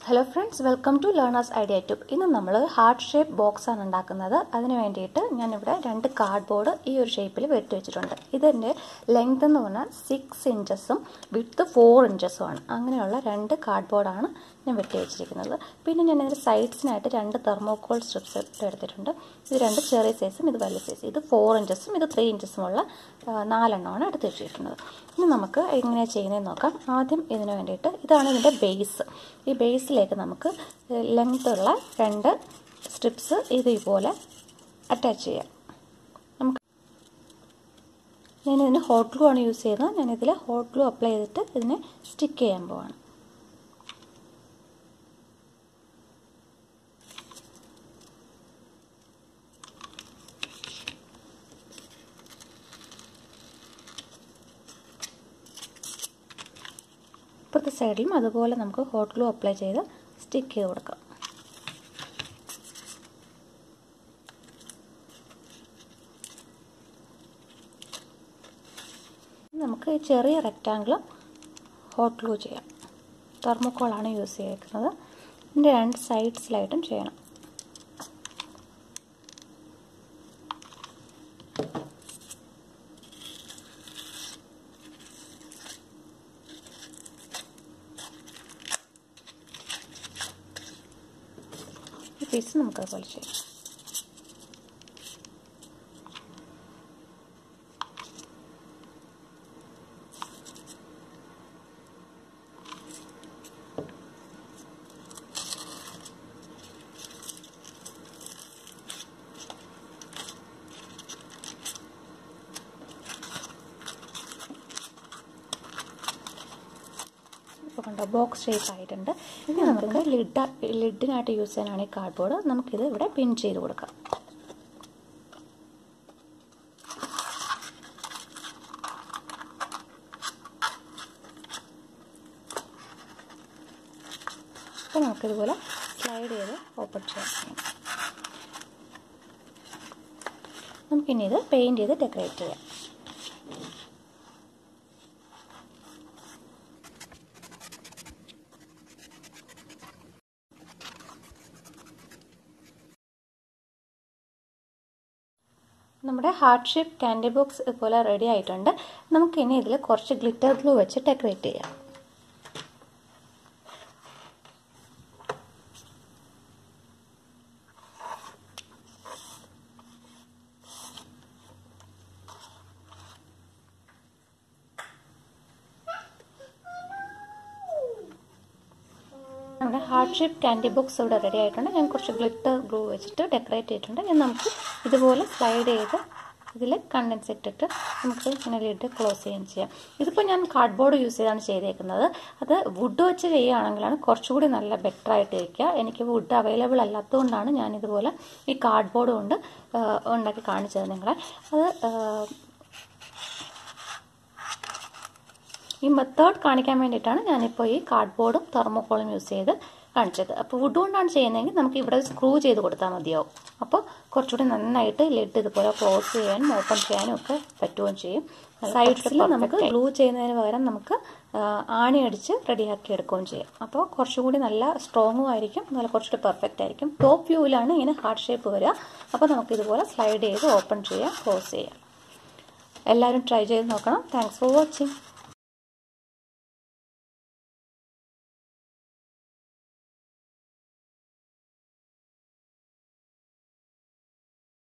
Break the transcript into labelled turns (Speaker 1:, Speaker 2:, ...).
Speaker 1: hello friends welcome to learners idea tube ഇന്ന് നമ്മൾ heart shape box ആണ് ഉണ്ടാക്കുന്നത് അതിന് വേണ്ടിയിട്ട് ഞാനിവിടെ രണ്ട് കാർഡ്ബോർഡ് ഈ ഒരു ഷേപ്പിൽ വെട്ടി വെച്ചിട്ടുണ്ട് ഇതിൻ്റെ ലെങ്ത് എന്ന് പറഞ്ഞാൽ സിക്സ് ഇഞ്ചസും വിഡ്ത്ത് ഫോർ ഇഞ്ചസും ആണ് അങ്ങനെയുള്ള രണ്ട് കാർഡ്ബോർഡാണ് ഞാൻ വെട്ടി വെച്ചിരിക്കുന്നത് പിന്നെ ഞാൻ ഇതിൻ്റെ സൈഡ്സിനായിട്ട് രണ്ട് തെർമോക്കോൾ സ്ട്രിപ്സ് എടുത്തിട്ടുണ്ട് ഇത് രണ്ട് ചെറിയ സൈസും ഇത് വലിയ സൈസ് ഇത് ഫോർ ഇഞ്ചസും ഇത് ത്രീ ഇഞ്ചസുമുള്ള നാലെണ്ണമാണ് എടുത്ത് വെച്ചിരിക്കുന്നത് ഇനി നമുക്ക് എങ്ങനെയാണ് ചെയ്യുന്നതെന്ന് നോക്കാം ആദ്യം ഇതിന് വേണ്ടിയിട്ട് ഇതാണ് ഇതിൻ്റെ ബേസ് ഈ ബേസിലേക്ക് നമുക്ക് ലെങ്ത് ഉള്ള രണ്ട് സ്ട്രിപ്സ് ഇതേപോലെ അറ്റാച്ച് ചെയ്യാം നമുക്ക് ഞാനിതിന് ഹോട്ട് ഗ്ലൂ ആണ് യൂസ് ചെയ്യുന്നത് ഞാനിതിൽ ഹോട്ട് ഗ്ലൂ അപ്ലൈ ചെയ്തിട്ട് ഇതിനെ സ്റ്റിക്ക് ചെയ്യാൻ പോവാണ് ഇപ്പുറത്തെ സൈഡിലും അതുപോലെ നമുക്ക് ഹോട്ട് ഗ്ലൂ അപ്ലൈ ചെയ്ത് സ്റ്റിക്ക് ചെയ്ത് കൊടുക്കാം നമുക്ക് ചെറിയ റെക്റ്റാങ്കിൾ ഹോട്ട് ഗ്ലൂ ചെയ്യാം തെർമോക്കോളാണ് യൂസ് ചെയ്തിരിക്കുന്നത് ഇതിൻ്റെ രണ്ട് സൈഡ്സിലായിട്ടും ചെയ്യണം ഈ പീസ് നമുക്ക് അതുപോലെ ചെയ്യാം ഇപ്പോൾ കണ്ടോ ബോക്സ് ഷേപ്പ് ആയിട്ടുണ്ട് ഇനി നമുക്ക് ലിഡ് ലിഡിനായിട്ട് യൂസ് ചെയ്യാനാണ് ഈ കാർഡ്ബോർഡ് നമുക്കിത് ഇവിടെ പിൻ ചെയ്ത് കൊടുക്കാം അപ്പോൾ നമുക്കിതുപോലെ സ്ലൈഡ് ചെയ്ത് ഓപ്പൺ ചെയ്യാം നമുക്കിനി ഇത് പെയിൻറ്റ് ചെയ്ത് ഡെക്കറേറ്റ് ചെയ്യാം നമ്മുടെ ഹാർട്ട് ഷേപ്പ് ക്യാൻഡി ബോക്സ് ഇതുപോലെ റെഡി ആയിട്ടുണ്ട് നമുക്ക് ഇനി ഇതിൽ കുറച്ച് ഗ്ലിറ്റർ ഗ്ലൂ വെച്ച് ഡെക്കറേറ്റ് ചെയ്യാം നമ്മുടെ ഹാർട്ട് ഷേപ്പ് ക്യാൻഡി ബോക്സ് ഇവിടെ റെഡി ആയിട്ടുണ്ട് ഞാൻ കുറച്ച് ഗ്ലിറ്റർ ഗ്ലൂ വെച്ചിട്ട് ഡെക്കറേറ്റ് ചെയ്തിട്ടുണ്ട് ഇനി നമുക്ക് ഇതുപോലെ സ്ലൈഡ് ചെയ്ത് ഇതിൽ കണ്ടൻസ് ഇട്ടിട്ട് നമുക്ക് ഇങ്ങനെ ലിഡ് ക്ലോസ് ചെയ്യുകയും ചെയ്യാം ഇതിപ്പോൾ ഞാൻ കാർഡ്ബോർഡ് യൂസ് ചെയ്താണ് ചെയ്തേക്കുന്നത് അത് വുഡ് വെച്ച് ചെയ്യുകയാണെങ്കിലാണ് കുറച്ചുകൂടി നല്ല ബെറ്റർ ആയിട്ട് ഇരിക്കുക എനിക്ക് വുഡ് അവൈലബിൾ അല്ലാത്തതുകൊണ്ടാണ് ഞാൻ ഇതുപോലെ ഈ കാർഡ്ബോർഡ് കൊണ്ട് ഉണ്ടാക്കി കാണിച്ചത് നിങ്ങളെ അത് ഈ മെത്തേഡ് കാണിക്കാൻ വേണ്ടിയിട്ടാണ് ഞാനിപ്പോൾ ഈ കാർഡ്ബോർഡും തെർമോക്കോളും യൂസ് ചെയ്ത് കാണിച്ചത് അപ്പോൾ വുഡ് കൊണ്ടാണ് ചെയ്യുന്നതെങ്കിൽ നമുക്ക് ഇവിടെ സ്ക്രൂ ചെയ്ത് കൊടുത്താൽ മതിയാവും അപ്പോൾ കുറച്ചുകൂടി നന്നായിട്ട് ലിഡ് ഇതുപോലെ ക്ലോസ് ചെയ്യാനും ഓപ്പൺ ചെയ്യാനും ഒക്കെ പറ്റുകയും ചെയ്യും സൈഡ്സിൽ നമുക്ക് ഗ്ലൂ ചെയ്യുന്നതിന് പകരം നമുക്ക് ആണി അടിച്ച് റെഡിയാക്കി എടുക്കുകയും ചെയ്യാം അപ്പോൾ കുറച്ചുകൂടി നല്ല സ്ട്രോങ്ങും ആയിരിക്കും നല്ല കുറച്ചുകൂടി പെർഫെക്റ്റ് ആയിരിക്കും ടോപ്പ് വ്യൂവിലാണ് ഇങ്ങനെ ഹാർട്ട് ഷേപ്പ് വരിക അപ്പോൾ നമുക്ക് ഇതുപോലെ സ്ലൈഡ് ചെയ്ത് ഓപ്പൺ ചെയ്യാം ക്ലോസ് ചെയ്യാം എല്ലാവരും ട്രൈ ചെയ്ത് നോക്കണം താങ്ക്സ് ഫോർ വാച്ചിങ്